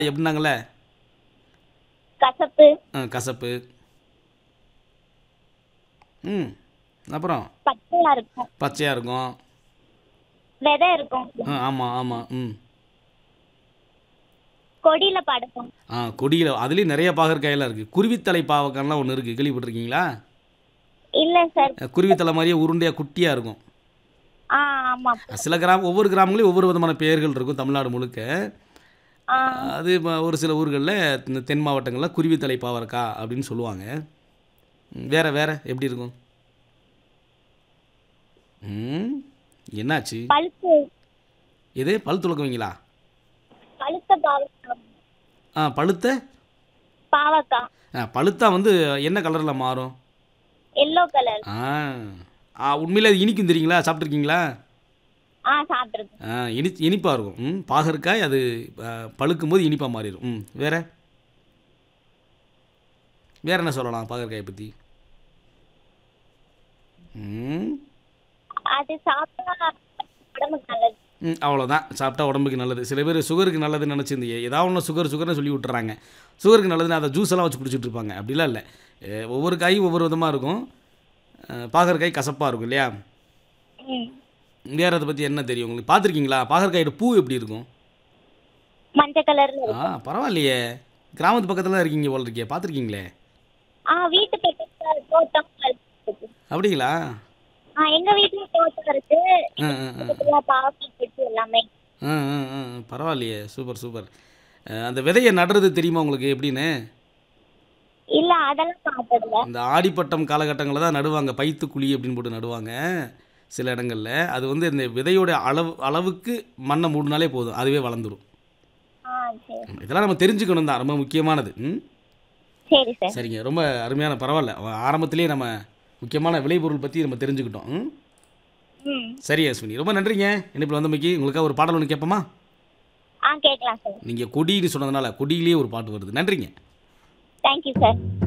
எப்படின்னாங்களே கசப்பு ஆ, கசப்பு ம் அப்புறம் பச்சையா இருக்கும் பச்சையாக இருக்கும் விதை இருக்கும் ஆ ஆமாம் ஆமாம் ம் கொடியில படுக்கும் ஆ கொடியில் அதுலேயும் நிறைய பாகற்காயெல்லாம் இருக்குது குருவித்தலை பாவக்காய்லாம் ஒன்று இருக்குது கேள்விப்பட்டிருக்கீங்களா இல்ல சார் அஹ், குருவித்தலை மாதிரியே உருண்டையாக குட்டியாக இருக்கும் ஆ ஆமா சில கிராம ஒவ்வொரு கிராமங்களையும் ஒவ்வொரு விதமான பெயர்கள் இருக்கும் தமிழ்நாடு முழுக்க ஆ அது இப்ப ஒரு சில ஊர்களில் இந்த தென் மாவட்டங்களில் குருவித்தலை பாவற்காய் அப்படின்னு சொல்லுவாங்க ம், வேற வேற எப்படி இருக்கும் ம் என்னாச்சு பழுத்து எது பல் துளக்குவீங்களா பழுத்த பாவக்காய் ஆ பழுத்த பாவக்காய் ஆ பழுத்தா வந்து என்ன கலரில் மாறும் எல்லோ கலர் ஆ ஆ உண்மையில் அது இனிக்கும் தெரியுங்களா சாப்பிட்ருக்கீங்களா ஆ சாப்பிட்டுருக்கேன் ஆ இனி இனிப்பாக இருக்கும் ம் பாகற்காய் அது பழுக்கும் போது இனிப்பாக மாறிடும் ம் வேற வேற என்ன சொல்லலாம் பாகற்காயை பற்றி ம் அது சாப்பிட்டா உடம்புக்கு நல்லது ம் அவ்வளோதான் சாப்பிட்டா உடம்புக்கு நல்லது சில பேர் சுகருக்கு நல்லதுன்னு நினச்சிருந்து ஏதாவது ஒன்று சுகர் சுகர்னு சொல்லி விட்டுறாங்க சுகருக்கு நல்லதுன்னு அதை ஜூஸ் எல்லாம் வச்சு குடிச்சிட்டு இருப்பாங்க அப்படிலாம் இல்லை அஹ் ஒவ்வொரு காயும் ஒவ்வொரு விதமாக இருக்கும் அஹ் பாகற்காய் கசப்பாக இருக்கும் இல்லையா ம் வேறு அதை பற்றி என்ன தெரியும் உங்களுக்கு பார்த்துருக்கீங்களா பாகற்காயோட பூ எப்படி இருக்கும் மஞ்சள் கலர்ல இருக்கும் ஆ பரவாயில்லையே கிராமத்து பக்கத்தில் தான் இருக்கீங்க போல இருக்கே பார்த்துருக்கீங்களே ஆ வீட்டு பக்கத்துல தோட்டம் இருக்கு அப்படிங்களா ஆ எங்க வீட்லயும் தோட்டம் இருக்கு ஆ ஆ ஆ பக்கத்துல பாவக்காய் செடி எல்லாமே ஆ ஆ ஆ பரவாயில்லையே சூப்பர் சூப்பர் அஹ் அந்த விதையை நடுறது தெரியுமா உங்களுக்கு எப்படின்னு இல்ல அதெல்லாம் பார்த்ததில்ல இந்த ஆடிப்பட்டம் காலகட்டங்களில் தான் நடுவாங்க பைத்து குழி அப்படின்னு போட்டு நடுவாங்க சில இடங்களில் அது வந்து இந்த விதையோட அளவு அளவுக்கு மண்ணை மூடினாலே போதும் அதுவே வளர்ந்துரும் ஆ சரி இதெல்லாம் நம்ம தெரிஞ்சுக்கணும் தான் ரொம்ப முக்கியமானது ம் சரி சார் சரிங்க ரொம்ப அருமையான பரவாயில்ல ஆரம்பத்திலேயே நம்ம முக்கியமான விளைபொருள் பற்றி நம்ம தெரிஞ்சுக்கிட்டோம் ம் ம் சரி அஸ்வினி ரொம்ப நன்றிங்க இணைப்பில் வந்தமைக்கு உங்களுக்காக ஒரு பாடல் ஒன்று கேட்போமா ஆ கேட்கலாம் சார் நீங்கள் கொடின்னு சொன்னதுனால கொடியிலேயே ஒரு பாட்டு வருது நன்றிங்க தேங்க்யூ சார்